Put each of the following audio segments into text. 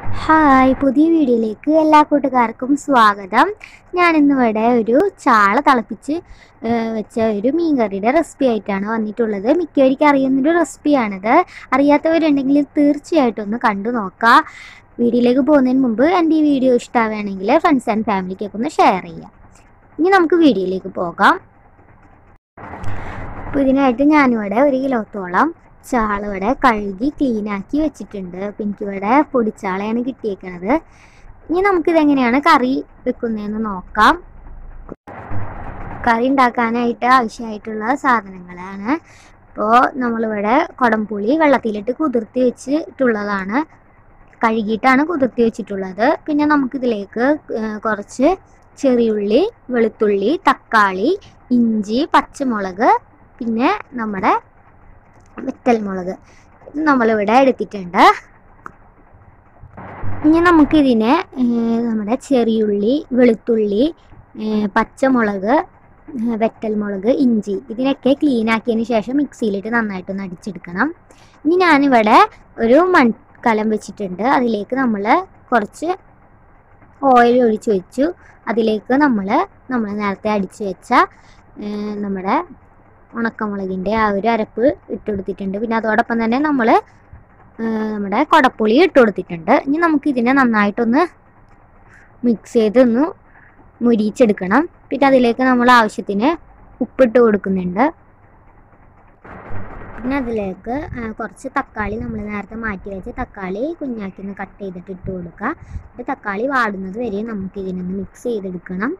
hi പുതിയ വീഡിയോയിലേക്ക് എല്ലാ കൂട്ടുകാർക്കും സ്വാഗതം ഞാൻ ഇന്നിവിടെ ഒരു ചാള തിളപ്പിച്ച് ആ, വെച്ച ഒരു മീൻകറിയുടെ റെസിപ്പി ആയിട്ടാണ് വന്നിട്ടുള്ളത് മിക്കവർക്കും അറിയുന്നൊരു റെസിപ്പിയാണിത് അറിയാത്തവരുണ്ടെങ്കിൽ തീർച്ചയായിട്ടും ഒന്ന് കണ്ടു നോക്കാം വീഡിയോയിലേക്ക് പോകുന്നതിന് മുമ്പ് എൻ്റെ ഈ വീഡിയോ ഇഷ്ടമാവുകയാണെങ്കിൽ ഫ്രണ്ട്സ് ആൻഡ് ഫാമിലിക്കൊക്കെ ഒന്ന് ഷെയർ ചെയ്യാം ഇനി നമുക്ക് വീഡിയോയിലേക്ക് പോകാം അപ്പോൾ ഇതിനായിട്ട് ഞാനിവിടെ ഒരു കിലോത്തോളം ചാള ഇവിടെ കഴുകി ക്ലീൻ ആക്കി വെച്ചിട്ടുണ്ട് അപ്പം എനിക്കിവിടെ പൊടിച്ചാളയാണ് കിട്ടിയേക്കണത് ഇനി നമുക്കിതെങ്ങനെയാണ് കറി വെക്കുന്നതെന്ന് നോക്കാം കറി ഉണ്ടാക്കാനായിട്ട് ആവശ്യമായിട്ടുള്ള സാധനങ്ങളാണ് ഇപ്പോൾ നമ്മളിവിടെ കുടംപുളി വെള്ളത്തിലിട്ട് കുതിർത്തി വെച്ചിട്ടുള്ളതാണ് കഴുകിയിട്ടാണ് കുതിർത്തി വെച്ചിട്ടുള്ളത് പിന്നെ നമുക്കിതിലേക്ക് ഏർ കുറച്ച് ചെറിയുള്ളി വെളുത്തുള്ളി തക്കാളി ഇഞ്ചി പച്ചമുളക് പിന്നെ നമ്മുടെ വെത്തൽമുളക് ഇത് നമ്മളിവിടെ എടുത്തിട്ടുണ്ട് ഇനി നമുക്കിതിനെ ഏർ, നമ്മുടെ ചെറിയുള്ളി വെളുത്തുള്ളി ഏർ, പച്ചമുളക് ഏർ, വെത്തൽമുളക് ഇഞ്ചി ഇതിനൊക്കെ ക്ലീൻ ആക്കിയതിന് ശേഷം മിക്സിയിലിട്ട് നന്നായിട്ടൊന്ന് അടിച്ചെടുക്കണം ഇനി ഞാനിവിടെ ഒരു മൺകലം വെച്ചിട്ടുണ്ട് അതിലേക്ക് നമ്മൾ കുറച്ച് ഓയിൽ ഒഴിച്ച് വെച്ചു അതിലേക്ക് നമ്മൾ നമ്മൾ നേരത്തെ അടിച്ചു വെച്ച ഏർ, നമ്മുടെ ഉണക്കമുളകിൻ്റെ ആ ഒരു അരപ്പ് ഇട്ട് കൊടുത്തിട്ടുണ്ട് പിന്നെ അതോടൊപ്പം തന്നെ നമ്മൾ നമ്മുടെ കുടപ്പുളി ഇട്ട് കൊടുത്തിട്ടുണ്ട് ഇനി നമുക്ക് ഇതിനെ നന്നായിട്ടൊന്ന് മിക്സ് ചെയ്ത് ഒന്ന് മുരിച്ചെടുക്കണം പിന്നെ അതിലേക്ക് നമ്മൾ ആവശ്യത്തിന് ഉപ്പിട്ട് കൊടുക്കുന്നുണ്ട് പിന്നെ അതിലേക്ക് ആ, കുറച്ച് തക്കാളി നമ്മൾ നേരത്തെ മാറ്റി വെച്ച തക്കാളി കുഞ്ഞാക്കി ഒന്ന് കട്ട് ചെയ്തിട്ട് ഇട്ട് കൊടുക്കുക എന്നിട്ട് തക്കാളി വാടുന്നത് വരെ നമുക്ക് ഇതിനൊന്ന് മിക്സ് ചെയ്തെടുക്കണം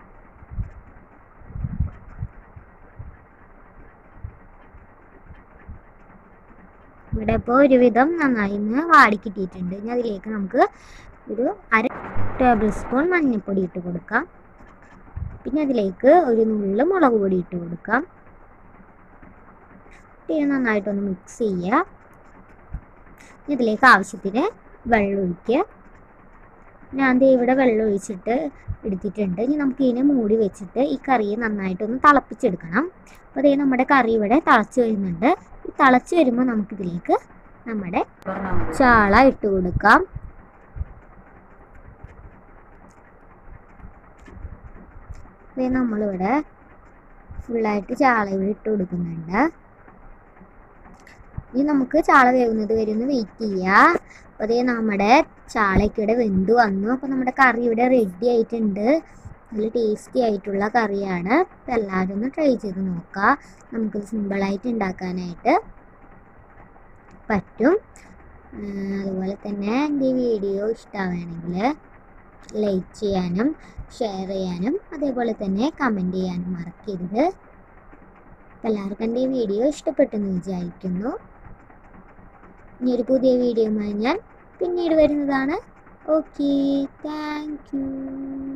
ഇവിടെ ഇപ്പോൾ ഒരുവിധം നന്നായി ഒന്ന് വാടി കിട്ടിയിട്ടുണ്ട് ഇനി അതിലേക്ക് നമുക്ക് ഒരു അര ടേബിൾ സ്പൂൺ മഞ്ഞൾപ്പൊടി ഇട്ട് കൊടുക്കാം പിന്നെ അതിലേക്ക് ഒരു നുള്ളു മുളക് പൊടി ഇട്ട് കൊടുക്കാം പിന്നെ നന്നായിട്ടൊന്ന് മിക്സ് ചെയ്യുക ഇനി ഇതിലേക്ക് ആവശ്യത്തിന് വെള്ളം ഒഴിക്കുക ഞാൻ ദേ ഇവിടെ വെള്ളം ഒഴിച്ചിട്ട് എടുത്തിട്ടുണ്ട് ഇനി നമുക്ക് ഇതിനെ മൂടി വെച്ചിട്ട് ഈ കറിയെ നന്നായിട്ടൊന്ന് തിളപ്പിച്ചെടുക്കണം അപ്പോൾ അതേ നമ്മുടെ കറി ഇവിടെ തിളച്ച് വരുന്നുണ്ട് ഈ തിളച്ച് വരുമ്പോൾ നമുക്കിതിലേക്ക് നമ്മുടെ ചാള ഇട്ട് കൊടുക്കാം ദേ നമ്മളിവിടെ ഫുള്ളായിട്ട് ചാള ഇവിടെ ഇട്ട് കൊടുക്കുന്നുണ്ട് ഇനി നമുക്ക് ചാള വേകുന്നത് വരെ ഒന്ന് വെയിറ്റ് ചെയ്യാം അപ്പോൾ അതേ നമ്മുടെ ചാളയൊക്കെ ഇവിടെ വെന്ത് വന്നു അപ്പോൾ നമ്മുടെ കറി ഇവിടെ റെഡി ആയിട്ടുണ്ട് നല്ല ടേസ്റ്റി ആയിട്ടുള്ള കറിയാണ് അപ്പോൾ എല്ലാവരും ഒന്ന് ട്രൈ ചെയ്ത് നോക്കുക നമുക്ക് സിമ്പിളായിട്ട് ഉണ്ടാക്കാനായിട്ട് പറ്റും ആ, അതുപോലെ തന്നെ എൻ്റെ ഈ വീഡിയോ ഇഷ്ടമാണെങ്കിൽ ലൈക്ക് ചെയ്യാനും ഷെയർ ചെയ്യാനും അതേപോലെ തന്നെ കമൻറ്റ് ചെയ്യാനും മറക്കരുത് അപ്പോൾ എല്ലാവർക്കും എൻ്റെ ഈ വീഡിയോ ഇഷ്ടപ്പെട്ടെന്ന് വിചാരിക്കുന്നു ഇനി ഒരു പുതിയ വീഡിയോയുമായി ഞാൻ പിന്നീട് വരുന്നതാണ് ഓക്കെ താങ്ക് യു